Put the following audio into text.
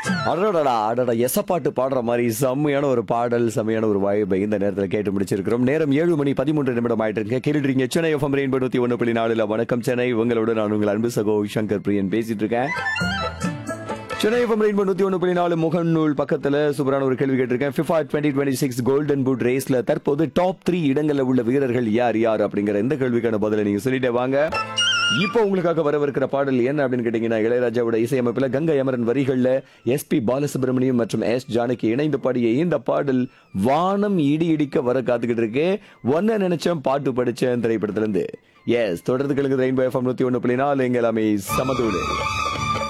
அடடா அடடா எசப்பாட்டு பாடுற மாதிரி செம்மையான ஒரு பாடல் செம்மையான ஒரு வாய்ப்பை இந்த நேரத்தில் கேட்டு முடிச்சிருக்கிறோம் நேரம் ஏழு மணி பதிமூன்று நிமிடம் ஆயிட்டு இருக்கு கேட்டுட்டு சென்னை எஃப்எம் ரெயின்போ நூத்தி ஒன்று புள்ளி நாலுல வணக்கம் சென்னை உங்களோட நான் உங்கள் அன்பு சகோ சங்கர் பிரியன் பேசிட்டு இருக்கேன் சென்னை எஃப்எம் ரெயின்போ நூத்தி ஒன்று புள்ளி நாலு முகநூல் பக்கத்துல சூப்பரான ஒரு கேள்வி கேட்டிருக்கேன் FIFA twenty twenty six golden boot ரேஸ்ல தற்போது டாப் த்ரீ இடங்கள்ல உள்ள வீரர்கள் யார் யார் அப்படிங்கிற இந்த கேள்விக்கான பதிலை நீங்க சொல்லிட்டே வாங்க இப்போ உங்களுக்காக வரவிருக்கிற பாடல் என்ன அப்படின்னு கேட்டீங்கன்னா இளையராஜாவோட இசையமைப்பில் கங்கை அமரன் வரிகள்ல எஸ்பி பாலசுப்ரமணியம் மற்றும் எஸ் ஜானகி இணைந்து பாடிய இந்த பாடல் வானம் இடி இடிக்க வர காத்துக்கிட்டு இருக்கு ஒன்ன நினைச்சேன் பாட்டு படிச்சேன் திரைப்படத்துல இருந்து எஸ் தொடர்ந்து கிழங்கு ரெயின்போ எஃப்எம் நூத்தி ஒன்று புள்ளி நாலு எங்க எல்லாமே சமதூடு